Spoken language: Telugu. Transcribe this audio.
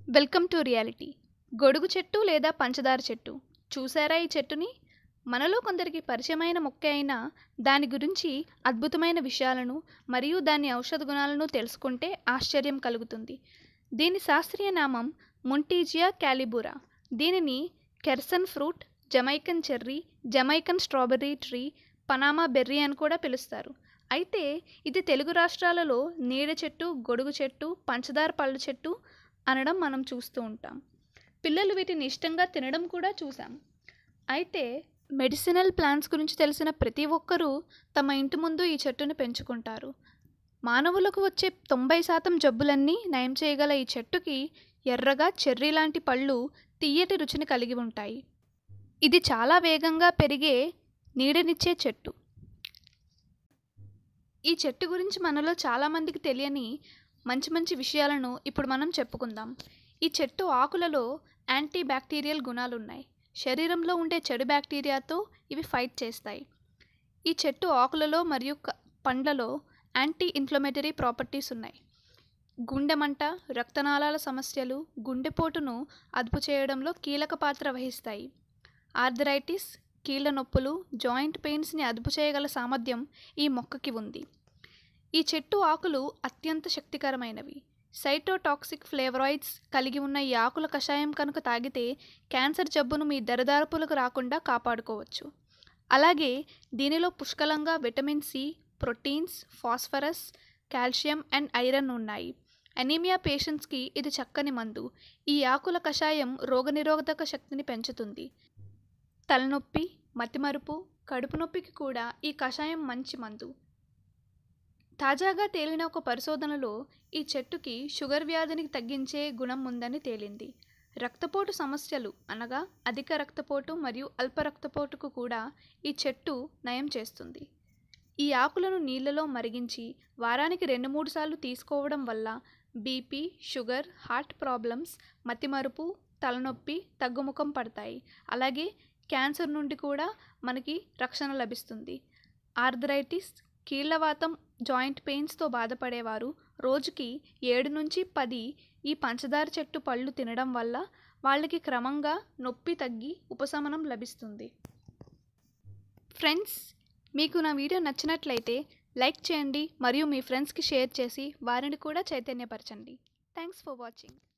వెల్కమ్ టు రియాలిటీ గొడుగు చెట్టు లేదా పంచదార చెట్టు చూసారా ఈ చెట్టుని మనలో కొందరికి పరిచయమైన మొక్క అయినా దాని గురించి అద్భుతమైన విషయాలను మరియు దాని ఔషధ గుణాలను తెలుసుకుంటే ఆశ్చర్యం కలుగుతుంది దీని శాస్త్రీయ నామం ముంటీజియా క్యాలిబురా దీనిని kersen fruit Jamaican cherry Jamaican strawberry tree Panama berry అని కూడా పిలుస్తారు అయితే ఇది తెలుగు రాష్ట్రాలలో నీడ చెట్టు గొడుగు చెట్టు పంచదార పళ్ళ చెట్టు అనడం మనం చూస్తూ ఉంటాం పిల్లలు వీటిని ఇష్టంగా తినడం కూడా చూసాం అయితే మెడిసినల్ ప్లాంట్స్ గురించి తెలిసిన ప్రతి ఒక్కరూ తమ ఇంటి ముందు ఈ చెట్టును పెంచుకుంటారు మానవులకు వచ్చే తొంభై శాతం జబ్బులన్నీ నయం చేయగల ఈ చెట్టుకి ఎర్రగా చెర్రీ లాంటి పళ్ళు తీయటి రుచిని కలిగి ఉంటాయి ఇది చాలా వేగంగా పెరిగే నీడనిచ్చే చెట్టు ఈ చెట్టు గురించి మనలో చాలామందికి తెలియని మంచి మంచి విషయాలను ఇప్పుడు మనం చెప్పుకుందాం ఈ చెట్టు ఆకులలో యాంటీ బ్యాక్టీరియల్ గుణాలు ఉన్నాయి శరీరంలో ఉండే చెడు బ్యాక్టీరియాతో ఇవి ఫైట్ చేస్తాయి ఈ చెట్టు ఆకులలో మరియు క- పండ్లలో యాంటీ ఇన్ఫ్లమేటరీ ప్రాపర్టీస్ ఉన్నాయి గుండె మంట రక్తనాళాల సమస్యలు గుండెపోటును అదుపు చేయడంలో కీలక పాత్ర వహిస్తాయి ఆర్థరైటిస్ కీళ్ళ నొప్పులు జాయింట్ పెయిన్స్ని అదుపు చేయగల సామర్థ్యం ఈ మొక్కకి ఉంది ఈ చెట్టు ఆకులు అత్యంత శక్తికరమైనవి సైటోటాక్సిక్ ఫ్లేవరాయిడ్స్ కలిగి ఉన్న ఈ ఆకుల కషాయం కనుక తాగితే క్యాన్సర్ జబ్బును మీ దరిదాపులకు రాకుండా కాపాడుకోవచ్చు అలాగే దీనిలో పుష్కలంగా vitamin C proteins phosphorus calcium and iron ఉన్నాయి అనీమియా పేషెంట్స్కి ఇది చక్కని మందు ఈ ఆకుల కషాయం రోగనిరోధక శక్తిని పెంచుతుంది తలనొప్పి మతిమరుపు కడుపు నొప్పికి కూడా ఈ కషాయం మంచి మందు తాజాగా తేలిన ఒక పరిశోధనలో ఈ చెట్టుకి షుగర్ వ్యాధిని తగ్గించే గుణం ఉందని తేలింది రక్తపోటు సమస్యలు అనగా అధిక రక్తపోటు మరియు అల్ప రక్తపోటుకు కూడా ఈ చెట్టు నయం చేస్తుంది ఈ ఆకులను నీళ్ళలో మరిగించి వారానికి రెండు మూడు సార్లు తీసుకోవడం వల్ల బీపీ షుగర్ హార్ట్ ప్రాబ్లమ్స్ మతిమరుపు తలనొప్పి తగ్గుముఖం పడతాయి అలాగే క్యాన్సర్ నుండి కూడా మనకి రక్షణ లభిస్తుంది ఆర్థరైటిస్ కీళ్ళవాతం జాయింట్ పెయిన్స్తో బాధపడేవారు రోజుకి ఏడు నుంచి పది ఈ పంచదార చెట్టు పళ్ళు తినడం వల్ల వాళ్ళకి క్రమంగా నొప్పి తగ్గి ఉపశమనం లభిస్తుంది ఫ్రెండ్స్ మీకు నా వీడియో నచ్చినట్లయితే లైక్ చేయండి మరియు మీ ఫ్రెండ్స్కి షేర్ చేసి వారిని కూడా చైతన్యపరచండి థ్యాంక్స్ ఫర్ వాచింగ్